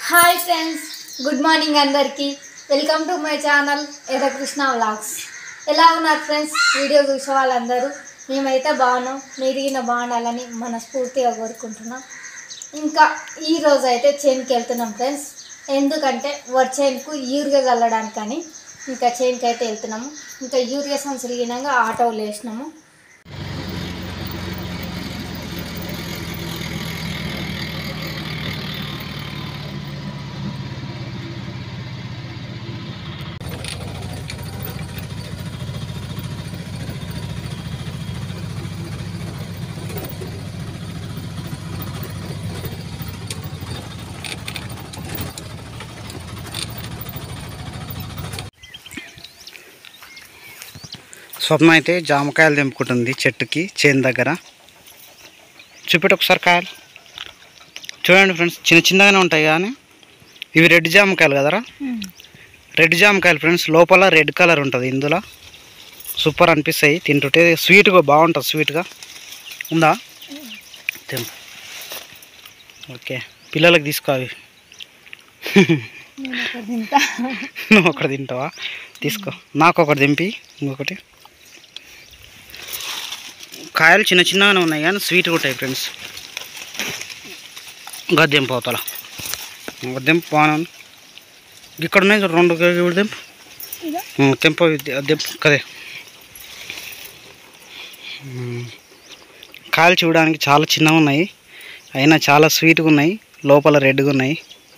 Hi friends good morning అందరికీ welcome to my channel Errakrishna vlogs ఎలా ఉన్నారు ఫ్రెండ్స్ వీడియో చూసే వాళ్ళందరూ మేమైతే బాగున్నాం మీరు ఈయన బాగుండాలని మనస్ఫూర్తిగా కోరుకుంటున్నాం ఇంకా ఈ రోజు అయితే చేనుకి వెళ్తున్నాం ఫ్రెండ్స్ ఎందుకంటే వర్చేనుకు యూరియా చల్లడానికని ఇంకా చేనుకి అయితే వెళ్తున్నాము ఇంకా యూరియా సంచలిగినాక ఆటోలు వేసినాము స్వప్న అయితే జామకాయలు తెంపుకుంటుంది చెట్టుకి చేను దగ్గర చూపెట్టు ఒకసారి కాయలు చూడండి ఫ్రెండ్స్ చిన్న చిన్నగానే ఉంటాయి కానీ ఇవి రెడ్ జామకాయలు కదరా రెడ్ జామకాయలు ఫ్రెండ్స్ లోపల రెడ్ కలర్ ఉంటుంది ఇందులో సూపర్ అనిపిస్తాయి తింటుంటే స్వీట్గా బాగుంటుంది స్వీట్గా ఉందా తెంపు ఓకే పిల్లలకు తీసుకో అవి నువ్వు ఒకటి తింటావా తీసుకో నాకు ఒకటి దింపి ఇంకొకటి కాయలు చిన్న చిన్నగానే ఉన్నాయి కానీ స్వీట్గా ఉంటాయి ఫ్రెండ్స్ గద్దెం పోతల గద్దెం బాగానే ఉంది ఇక్కడ ఉన్నాయి చూడు రెండు కూడా తెంపు ఉం, తెంపు అవి ది- తెంపు కదే ఉం. కాయలు చూడడానికి చాలా చిన్నగా ఉన్నాయి అయినా చాలా స్వీట్గా ఉన్నాయి లోపల రెడ్గా ఉన్నాయి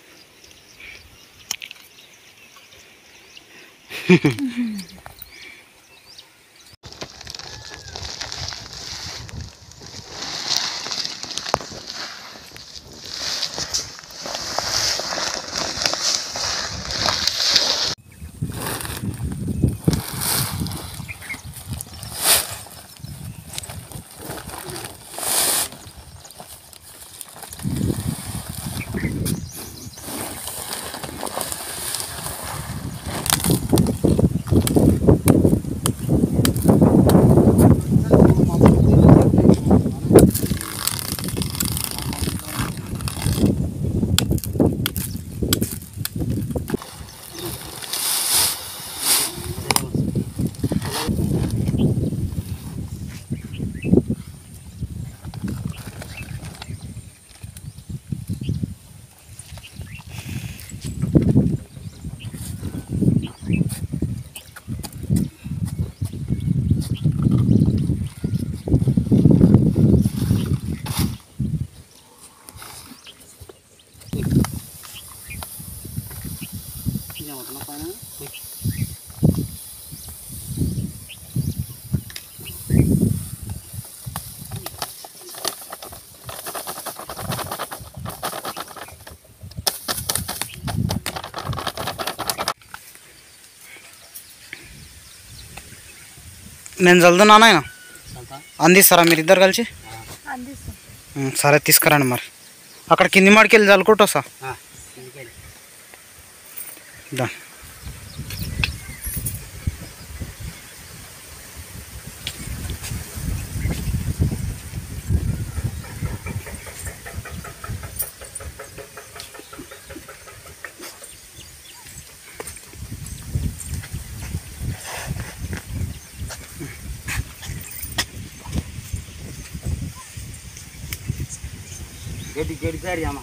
నేను చదువుతున్నాను ఆయన అందిస్తారా మీరు ఇద్దరు కలిసి అందిస్తాం ఉం, సరే తీసుకురండి మరి అక్కడ కింది మాడికి వెళ్ళి చల్లుకుంటా వస్తా దా గడ్డి గడ్డి సారి అమ్మ